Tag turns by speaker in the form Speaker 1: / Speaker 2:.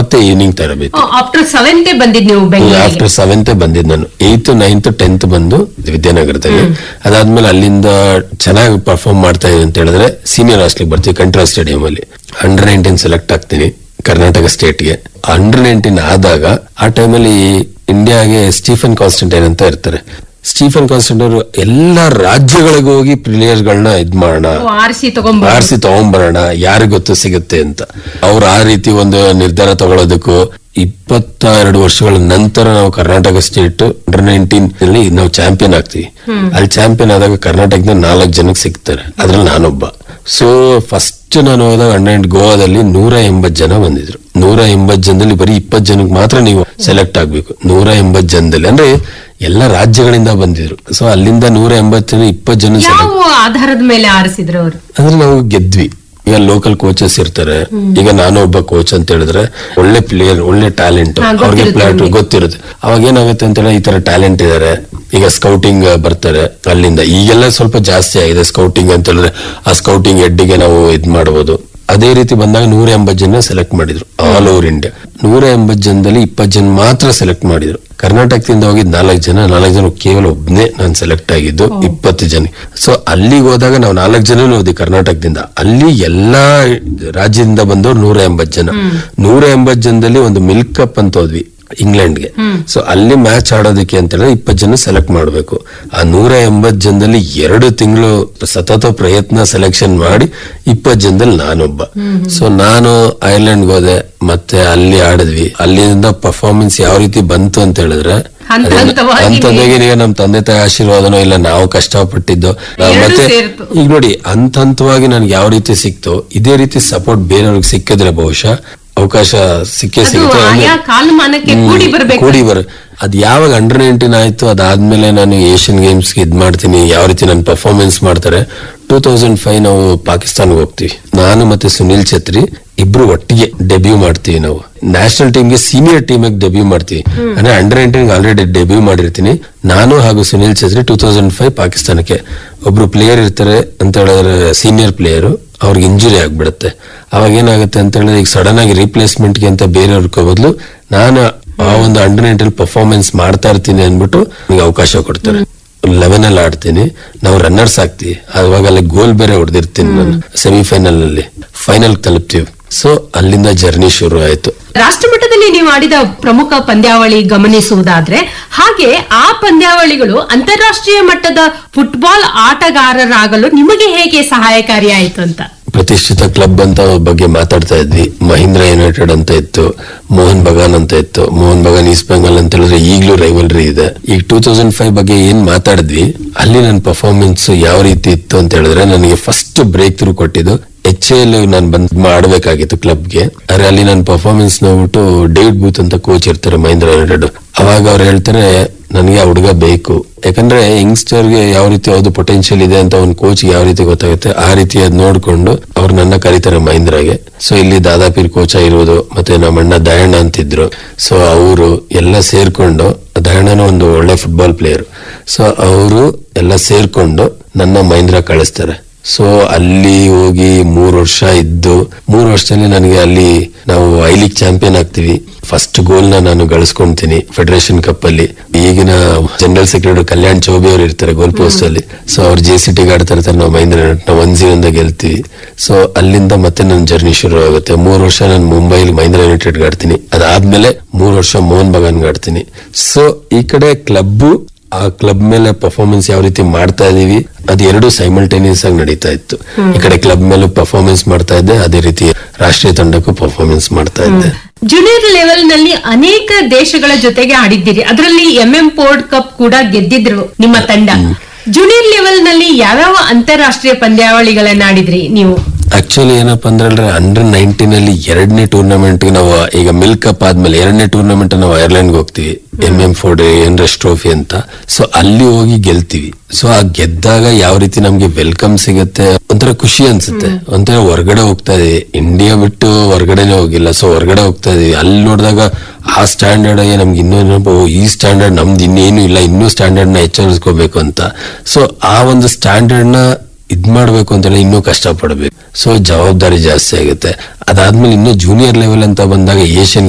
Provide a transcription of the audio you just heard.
Speaker 1: ಮತ್ತೆ ಈವ್ನಿಂಗ್ ತರಬೇತಿ
Speaker 2: after seventh ಬಂದಿದ್ ನೀವು ಬೆಂಗಳೂರಿಗೆ
Speaker 1: ಆಫ್ಟರ್ ಸೆವೆಂತ್ ಬಂದಿದ್ ನಾನು ಏಯ್ತ್ ನೈನ್ತ್ ಟೆಂತ್ ಬಂದು ವಿದ್ಯಾನಗರದಲ್ಲಿ ಅದಾದ್ಮೇಲೆ ಅಲ್ಲಿಂದ ಚೆನ್ನಾಗಿ ಪರ್ಫಾರ್ಮ್ ಮಾಡ್ತಾ ಇದೀನಿ ಅಂತ ಹೇಳಿದ್ರೆ ಸೀನಿಯರ್ ಹಾಸ್ಟ್ಲಿಗೆ ಬರ್ತೀವಿ ಕಂಟ್ರಾ ಸ್ಟೇಡಿಯಂ ಅಲ್ಲಿ ಅಂಡರ್ ನೈನ್ಟೀನ್ ಸೆಲೆಕ್ಟ್ ಆಗ್ತೀನಿ ಕರ್ನಾಟಕ ಸ್ಟೇಟ್ಗೆ ಅಂಡರ್ ನೈನ್ಟೀನ್ ಆದಾಗ ಆ ಟೈಮಲ್ಲಿ ಇಂಡಿಯಾಗೆ ಸ್ಟೀಫನ್ ಕಾನ್ಸ್ಟಂಟೈನ್ ಅಂತ ಇರ್ತಾರೆ ಸ್ಟೀಫನ್ ಕಾನ್ಸ್ಟಂಟ್ ಅವರು ಎಲ್ಲಾ ರಾಜ್ಯಗಳಿಗೂ ಹೋಗಿ ಪ್ಲೇಯರ್ಸ್ ಗಳನ್ನ ಇದ್ ಮಾಡೋಣ
Speaker 2: ಆರಿಸಿ ತಗೊಂಡ್
Speaker 1: ಆರಿಸಿ ತಗೊಂಡ್ಬರೋಣ ಯಾರಿಗ್ ಗೊತ್ತು ಸಿಗುತ್ತೆ ಅಂತ ಅವ್ರು ಆ ರೀತಿ ಒಂದು ನಿರ್ಧಾರ ತಗೊಳ್ಳೋದಕ್ಕೂ ಇಪ್ಪತ್ತ ಎರಡು ವರ್ಷಗಳ ನಂತರ ನಾವು ಕರ್ನಾಟಕ ಸ್ಟೇಟ್ ಅಂಡರ್ ನೈನ್ಟೀನ್ ಅಲ್ಲಿ ನಾವು ಚಾಂಪಿಯನ್ ಆಗ್ತೀವಿ ಅಲ್ಲಿ ಚಾಂಪಿಯನ್ ಆದಾಗ ಕರ್ನಾಟಕದ ನಾಲ್ಕು ಜನಕ್ಕೆ ಸಿಗ್ತಾರೆ ಅದ್ರಲ್ಲಿ ನಾನೊಬ್ಬ ಸೊ ಫಸ್ಟ್ ನಾನು ಹೋದಾಗ ಅಂಡರ್ ಗೋವಾದಲ್ಲಿ ನೂರ ಎಂಬತ್ ಜನ ಬಂದಿದ್ರು ನೂರ ಎಂಬತ್ ಜನದಲ್ಲಿ ಬರೀ ಇಪ್ಪತ್ ಜನಕ್ಕೆ ಮಾತ್ರ ನೀವು ಸೆಲೆಕ್ಟ್ ಆಗ್ಬೇಕು ನೂರ ಎಂಬತ್ ಜನದಲ್ಲಿ ಅಂದ್ರೆ ಎಲ್ಲ ರಾಜ್ಯಗಳಿಂದ ಬಂದಿದ್ರು ಸೊ ಅಲ್ಲಿಂದ ನೂರ ಎಂಬತ್ ಜನ ಇಪ್ಪತ್ ಜನ select
Speaker 2: ಯಾವ ಆಧಾರದ ಮೇಲೆ ಆರಿಸಿದ್ರು ಅವರು
Speaker 1: ಅಂದ್ರೆ ನಾವು ಗೆದ್ವಿ ಈಗ ಲೋಕಲ್ ಕೋಚಸ್ ಇರ್ತಾರೆ ಈಗ ನಾನು ಒಬ್ಬ ಕೋಚ್ ಅಂತ ಹೇಳಿದ್ರೆ ಒಳ್ಳೆ ಪ್ಲೇಯರ್ ಒಳ್ಳೆ ಟ್ಯಾಲೆಂಟ್
Speaker 2: ಹಾ,
Speaker 1: ಅವ್ರಿಗೆ
Speaker 2: ಗೊತ್ತಿರುತ್ತೆ
Speaker 1: ಪ್ಲಾಟ್
Speaker 2: ನಿಮ್ಗೆ.
Speaker 1: ಗೊತ್ತಿರುತ್ತೆ ಅವಾಗ ಏನಾಗುತ್ತೆ ಅಂತ ಹೇಳಿದ್ರೆ ಈ ತರ ಟ್ಯಾಲೆಂಟ್ ಇದಾರೆ ಈಗ ಸ್ಕೌಟಿಂಗ್ ಬರ್ತಾರೆ ಅಲ್ಲಿಂದ ಈಗೆಲ್ಲ ಸ್ವಲ್ಪ ಜಾಸ್ತಿ ಆಗಿದೆ ಸ್ಕೌಟಿಂಗ್ ಅಂತ ಹೇಳಿದ್ರೆ ಆ ಸ್ಕೌಟಿಂಗ್ ಹೆಡ್ಗೆ ನಾವು ಇದ್ ಮಾಡಬಹುದು ಅದೇ ರೀತಿ ಬಂದಾಗ ನೂರ ಎಂಬತ್ ಜನ ಸೆಲೆಕ್ಟ್ ಮಾಡಿದ್ರು ಆಲ್ ಓವರ್ ಇಂಡಿಯಾ ನೂರ ಎಂಬತ್ ಜನದಲ್ಲಿ ಇಪ್ಪತ್ ಜನ ಮಾತ್ರ ಸೆಲೆಕ್ಟ್ ಮಾಡಿದ್ರು ಕರ್ನಾಟಕದಿಂದ ಹೋಗಿದ್ ನಾಲ್ಕು ಜನ ನಾಲ್ಕು ಜನ ಕೇವಲ ಒಬ್ನೇ ನಾನು ಸೆಲೆಕ್ಟ್ ಆಗಿದ್ದು ಇಪ್ಪತ್ತು ಜನ ಸೊ ಅಲ್ಲಿಗೆ ಹೋದಾಗ ನಾವು ನಾಲ್ಕು ಜನ ಹೋದ್ವಿ ಕರ್ನಾಟಕದಿಂದ ಅಲ್ಲಿ ಎಲ್ಲಾ ರಾಜ್ಯದಿಂದ ಬಂದವರು ನೂರ ಎಂಬತ್ ಜನ ನೂರ ಎಂಬತ್ ಜನದಲ್ಲಿ ಒಂದು ಮಿಲ್ಕ್ ಕಪ್ ಅಂತ ಹೋದ್ವಿ ಇಂಗ್ಲೆಂಡ್ಗೆ ಸೊ ಅಲ್ಲಿ ಮ್ಯಾಚ್ ಆಡೋದಕ್ಕೆ ಅಂತ ಹೇಳಿದ್ರೆ ಇಪ್ಪತ್ತು ಜನ ಸೆಲೆಕ್ಟ್ ಮಾಡಬೇಕು ಆ ನೂರ ಎಂಬತ್ ಜನದಲ್ಲಿ ಎರಡು ತಿಂಗಳು ಸತತ ಪ್ರಯತ್ನ ಸೆಲೆಕ್ಷನ್ ಮಾಡಿ ಇಪ್ಪತ್ತು ಜನದಲ್ಲಿ ನಾನೊಬ್ಬ ಸೊ ನಾನು ಐರ್ಲೆಂಡ್ಗೆ ಹೋದೆ ಮತ್ತೆ ಅಲ್ಲಿ ಆಡಿದ್ವಿ ಅಲ್ಲಿಂದ ಪರ್ಫಾರ್ಮೆನ್ಸ್ ಯಾವ ರೀತಿ ಬಂತು ಅಂತ ಹೇಳಿದ್ರೆ
Speaker 2: ಹಂತ
Speaker 1: ಅದೇನು-
Speaker 2: ಹಂತವಾಗಿ
Speaker 1: ಹಂತವಾಗಿ ಈಗ ನಮ್ ತಂದೆ ತಾಯಿ ಆಶೀರ್ವಾದನೋ ಇಲ್ಲ ನಾವು ಕಷ್ಟಪಟ್ಟಿದ್ದು ಆ,
Speaker 2: ಎರಡೂ
Speaker 1: ಮತ್ತೆ
Speaker 2: ಸೇರ್ತು.
Speaker 1: ಈಗ ನೋಡಿ ಹಂತ ಹಂತವಾಗಿ ನನ್ಗೆ ಯಾವ ರೀತಿ ಸಿಕ್ತು ಇದೇ ರೀತಿ ಸಪೋರ್ಟ್ ಬೇರೆಯವ್ರಿಗೆ ಸಿಕ್ಕಿದ್ರೆ ಬಹುಶಃ ಅವಕಾಶ ಸಿಕ್ಕೇ
Speaker 2: ಅದು
Speaker 1: ಸಿಗುತ್ತೆ
Speaker 2: ಆಯಾ ಕಾಲಮಾನಕ್ಕೆ
Speaker 1: ಹ್ಮ್,
Speaker 2: ಕೂಡಿ ಬರ್ಬೇಕು
Speaker 1: ಕೂಡಿ ಬರ ಅದ್ ಯಾವಾಗ ಅಂಡರ್ ನೈನ್ಟೀನ್ ಆಯ್ತು ಅದಾದ್ಮೇಲೆ ನಾನು ಏಷ್ಯನ್ ಗೇಮ್ಸ್ ಇದ್ ಮಾಡ್ತೀನಿ ಯಾವ ರೀತಿ ನಾನು ಪರ್ಫಾರ್ಮೆನ್ಸ್ ಮಾಡ್ತಾರೆ ಟೂ ತೌಸಂಡ್ ಫೈವ್ ನಾವು ಪಾಕಿಸ್ತಾನ್ಗೆ ಹೋಗ್ತೀವಿ ನಾನು ಮತ್ತೆ ಸುನಿಲ್ ಛತ್ರಿ ಇಬ್ರು ಒಟ್ಟಿಗೆ ಡೆಬ್ಯೂ ಮಾಡ್ತೀವಿ ನಾವು ನ್ಯಾಷನಲ್ ಟೀಮ್ಗೆ ಸೀನಿಯರ್ ಟೀಮಿಗೆ ಡೆಬ್ಯೂ ಮಾಡ್ತೀವಿ ಅಂದ್ರೆ ಅಂಡರ್ ನೈನ್ಟೀನ್ ಆಲ್ರೆಡಿ ಡೆಬ್ಯೂ ಮಾಡಿರ್ತೀನಿ ನಾನು ಹಾಗೂ ಸುನಿಲ್ ಛತ್ರಿ ಟೂ ತೌಸಂಡ್ ಫೈವ್ ಪಾಕಿಸ್ತಾನಕ್ಕೆ ಒಬ್ರು ಪ್ಲೇಯರ್ ಇರ್ತಾರೆ ಅಂತ ಹೇಳಿದ್ರೆ ಸೀನಿಯರ್ ಪ್ಲೇಯರ್ ಅವ್ರಿಗೆ ಇಂಜುರಿ ಆಗ್ಬಿಡುತ್ತೆ ಅವಾಗ ಏನಾಗುತ್ತೆ ಅಂತ ಹೇಳಿದ್ರೆ ಈಗ ಸಡನ್ ಆಗಿ ರಿಪ್ಲೇಸ್ಮೆಂಟ್ಗೆ ಅಂತ ಬೇರೆಯವ್ರ ಬದಲು ನಾನು ಆ ಒಂದು ಅಂಡರ್ ನೈನ್ಟೀನ್ ಪರ್ಫಾರ್ಮೆನ್ಸ್ ಮಾಡ್ತಾ ಇರ್ತೀನಿ ಅಂದ್ಬಿಟ್ಟು ನನಗೆ ಅವಕಾಶ ಕೊಡ್ತಾರೆ ಲೆವೆನ್ ಅಲ್ಲಿ ಆಡ್ತೀನಿ ನಾವು ರನ್ನರ್ಸ್ ಆಗ್ತೀವಿ ಅವಾಗ ಅಲ್ಲಿ ಗೋಲ್ ಬೇರೆ ಹೊಡೆದಿರ್ತೀನಿ ನಾನು ಸೆಮಿಫೈನಲ್ ಅಲ್ಲಿ ಫೈನಲ್ ತಲುಪ್ತೀವಿ ಸೊ ಅಲ್ಲಿಂದ ಜರ್ನಿ ಶುರು ಆಯ್ತು
Speaker 2: ರಾಷ್ಟ್ರಮಟ್ಟದಲ್ಲಿ ನೀವು ಆಡಿದ ಪ್ರಮುಖ ಪಂದ್ಯಾವಳಿ ಗಮನಿಸುವುದಾದ್ರೆ ಹಾಗೆ ಆ ಪಂದ್ಯಾವಳಿಗಳು ಅಂತಾರಾಷ್ಟ್ರೀಯ ಮಟ್ಟದ ಫುಟ್ಬಾಲ್ ಆಟಗಾರರಾಗಲು ನಿಮಗೆ ಹೇಗೆ ಸಹಾಯಕಾರಿಯಾಯಿತು ಅಂತ
Speaker 1: ಪ್ರತಿಷ್ಠಿತ ಕ್ಲಬ್ ಅಂತ ಬಗ್ಗೆ ಮಾತಾಡ್ತಾ ಇದ್ವಿ ಮಹೀಂದ್ರ ಯುನೈಟೆಡ್ ಅಂತ ಇತ್ತು ಮೋಹನ್ ಬಗಾನ್ ಅಂತ ಇತ್ತು ಮೋಹನ್ ಬಗಾನ್ ಈಸ್ಟ್ ಬೆಂಗಾಲ್ ಅಂತ ಹೇಳಿದ್ರೆ ಈಗಲೂ ರೈವಲ್ರಿ ಇದೆ ಈಗ ಟೂ ತೌಸಂಡ್ ಫೈವ್ ಬಗ್ಗೆ ಏನ್ ಮಾತಾಡಿದ್ವಿ ಅಲ್ಲಿ ನನ್ನ ಪರ್ಫಾರ್ಮೆನ್ಸ್ ಯಾವ ರೀತಿ ಇತ್ತು ಅಂತ ಹೇಳಿದ್ರೆ ನನಗೆ ಫಸ್ಟ್ ಬ್ರೇಕ್ ಥ್ರೂ ಕೊಟ್ಟಿದ್ದು ಎಚ್ ಎಲ್ ನಾನು ಬಂದ್ ಮಾಡಬೇಕಾಗಿತ್ತು ಕ್ಲಬ್ಗೆ ಆದ್ರೆ ಅಲ್ಲಿ ನನ್ನ ಪರ್ಫಾರ್ಮೆನ್ಸ್ ನೋಡ್ಬಿಟ್ಟು ಡೇವಿಡ್ ಬೂತ್ ಅಂತ ಕೋಚ್ ಇರ್ತಾರೆ ಮಹೀಂದ್ರ ಯುನೈಟೆಡ್ ಅವಾಗ ಅವ್ರು ಹೇಳ್ತಾರೆ ನನಗೆ ಆ ಹುಡುಗ ಬೇಕು ಯಾಕಂದ್ರೆ ಯಂಗ್ಸ್ಟರ್ಗೆ ಯಾವ ರೀತಿ ಯಾವ್ದು ಪೊಟೆನ್ಶಿಯಲ್ ಇದೆ ಅಂತ ಒಂದು ಕೋಚ್ ಯಾವ ರೀತಿ ಗೊತ್ತಾಗುತ್ತೆ ಆ ರೀತಿ ಅದ್ ನೋಡ್ಕೊಂಡು ಅವ್ರು ನನ್ನ ಕರೀತಾರೆ ಮಹೀಂದ್ರಾಗೆ ಸೊ ಇಲ್ಲಿ ದಾದಾಪೀರ್ ಕೋಚ ಇರುವುದು ಮತ್ತೆ ನಮ್ಮ ಅಣ್ಣ ದಯಣ್ಣ ಅಂತಿದ್ರು ಸೊ ಅವರು ಎಲ್ಲ ಸೇರ್ಕೊಂಡು ದಯಣ್ಣನ ಒಂದು ಒಳ್ಳೆ ಫುಟ್ಬಾಲ್ ಪ್ಲೇಯರ್ ಸೊ ಅವರು ಎಲ್ಲ ಸೇರ್ಕೊಂಡು ನನ್ನ ಮಹೀಂದ್ರ ಕಳಿಸ್ತಾರೆ ಸೊ ಅಲ್ಲಿ ಹೋಗಿ ಮೂರ್ ವರ್ಷ ಇದ್ದು ಮೂರ್ ವರ್ಷದಲ್ಲಿ ನನಗೆ ಅಲ್ಲಿ ನಾವು ಐ ಲೀಗ್ ಚಾಂಪಿಯನ್ ಆಗ್ತೀವಿ ಫಸ್ಟ್ ಗೋಲ್ ನ ನಾನು ಗಳಿಸ್ಕೊಂತೀನಿ ಫೆಡರೇಷನ್ ಕಪ್ ಅಲ್ಲಿ ಈಗಿನ ಜನರಲ್ ಸೆಕ್ರೆಟರಿ ಕಲ್ಯಾಣ್ ಚೌಬೆ ಅವರು ಇರ್ತಾರೆ ಗೋಲ್ ಪೋಸ್ಟ್ ಅಲ್ಲಿ ಸೊ ಅವ್ರು ಜೆ ಸಿ ಟಿಗೆ ಆಡ್ತಾ ಇರ್ತಾರೆ ನಾವು ಮಹೇಂದ್ರ ನಾವು ಒನ್ ಜೀರೋಯಿಂದ ಗೆಲ್ತೀವಿ ಸೊ ಅಲ್ಲಿಂದ ಮತ್ತೆ ನನ್ನ ಜರ್ನಿ ಶುರು ಆಗುತ್ತೆ ಮೂರ್ ವರ್ಷ ನಾನು ಮುಂಬೈಲಿ ಮಹೇಂದ್ರ ಯುನೈಟೆಡ್ ಆಡ್ತೀನಿ ಅದಾದ್ಮೇಲೆ ಮೂರ್ ವರ್ಷ ಮೋಹನ್ ಬಗಾನ್ ಆಡ್ತೀನಿ ಸೊ ಈ ಕಡೆ ಕ್ಲಬ್ಬು ಆ ಕ್ಲಬ್ ಮೇಲೆ ಪರ್ಫಾರ್ಮೆನ್ಸ್ ಯಾವ ರೀತಿ ಮಾಡ್ತಾ ಇದೀವಿ ಅದು ಎರಡು ಸೈಮಲ್ಟೇನಿಯಸ್ ಆಗಿ ನಡೀತಾ ಇತ್ತು ಈ ಕಡೆ ಕ್ಲಬ್ ಮೇಲೂ ಪರ್ಫಾರ್ಮೆನ್ಸ್ ಮಾಡ್ತಾ ಇದ್ದೆ ಅದೇ ರೀತಿ ರಾಷ್ಟ್ರೀಯ ತಂಡಕ್ಕೂ ಪರ್ಫಾರ್ಮೆನ್ಸ್ ಮಾಡ್ತಾ ಇದ್ದೆ
Speaker 2: ಜೂನಿಯರ್ ಲೆವೆಲ್ ನಲ್ಲಿ ಅನೇಕ ದೇಶಗಳ ಜೊತೆಗೆ ಆಡಿದ್ದೀರಿ ಅದರಲ್ಲಿ ಎಂ ಎಂ ಪೋರ್ಡ್ ಕಪ್ ಕೂಡ ಗೆದ್ದಿದ್ರು ನಿಮ್ಮ ತಂಡ ಜೂನಿಯರ್ ಲೆವೆಲ್ ನಲ್ಲಿ ಯಾವ್ಯಾವ ಅಂತಾರಾಷ್ಟ್ರೀಯ ಪಂದ್ಯಾವಳಿಗಳನ್ನ ಆಡಿದ್ರಿ ನೀವು
Speaker 1: ಆಕ್ಚುಲಿ ಏನಪ್ಪಾ ಅಂದ್ರೆ ಅಂಡರ್ ನೈನ್ಟೀನ್ ಅಲ್ಲಿ ಎರಡನೇ ಟೂರ್ನಮೆಂಟ್ ನಾವು ಈಗ ಮಿಲ್ಕ್ ಕಪ್ ಆದ್ಮೇಲೆ ಎರಡನೇ ಟೂರ್ನಮೆಂಟ್ ನಾವು ಐರ್ಲೆಂಡ್ ಹೋಗ್ತೀವಿ ಎಂ ಎಂ ಫೋರ್ಡ್ ಎನ್ರೆಸ್ ಟ್ರೋಫಿ ಅಂತ ಸೊ ಅಲ್ಲಿ ಹೋಗಿ ಗೆಲ್ತೀವಿ ಸೊ ಆ ಗೆದ್ದಾಗ ಯಾವ ರೀತಿ ನಮ್ಗೆ ವೆಲ್ಕಮ್ ಸಿಗುತ್ತೆ ಒಂಥರ ಖುಷಿ ಅನ್ಸುತ್ತೆ ಒಂಥರ ಹೊರಗಡೆ ಹೋಗ್ತಾ ಇದೀವಿ ಇಂಡಿಯಾ ಬಿಟ್ಟು ಹೊರಗಡೆನೆ ಹೋಗಿಲ್ಲ ಸೊ ಹೊರಗಡೆ ಹೋಗ್ತಾ ಇದೀವಿ ಅಲ್ಲಿ ನೋಡಿದಾಗ ಆ ಸ್ಟ್ಯಾಂಡರ್ಡ್ ನಮ್ಗೆ ಇನ್ನೂ ಏನಪ್ಪ, ಓ, ಈ ಸ್ಟ್ಯಾಂಡರ್ಡ್ ನಮ್ದು ಇನ್ನೇನು ಇಲ್ಲ ಇನ್ನೂ ಸ್ಟ್ಯಾಂಡರ್ಡ್ ನ ಎಚ್ಚರಿಸ್ಕೋಬೇಕು ಅಂತ ಸೊ ಆ ಒಂದು ಸ್ಟ್ಯಾಂಡರ್ಡ್ ನ ಇದ್ ಮಾಡ್ಬೇಕು ಅಂತ ಇನ್ನೂ ಕಷ್ಟ ಪಡ್ಬೇಕು ಸೊ ಜವಾಬ್ದಾರಿ ಜಾಸ್ತಿ ಆಗುತ್ತೆ ಅದಾದ್ಮೇಲೆ ಇನ್ನು ಜೂನಿಯರ್ ಲೆವೆಲ್ ಅಂತ ಬಂದಾಗ ಏಷ್ಯನ್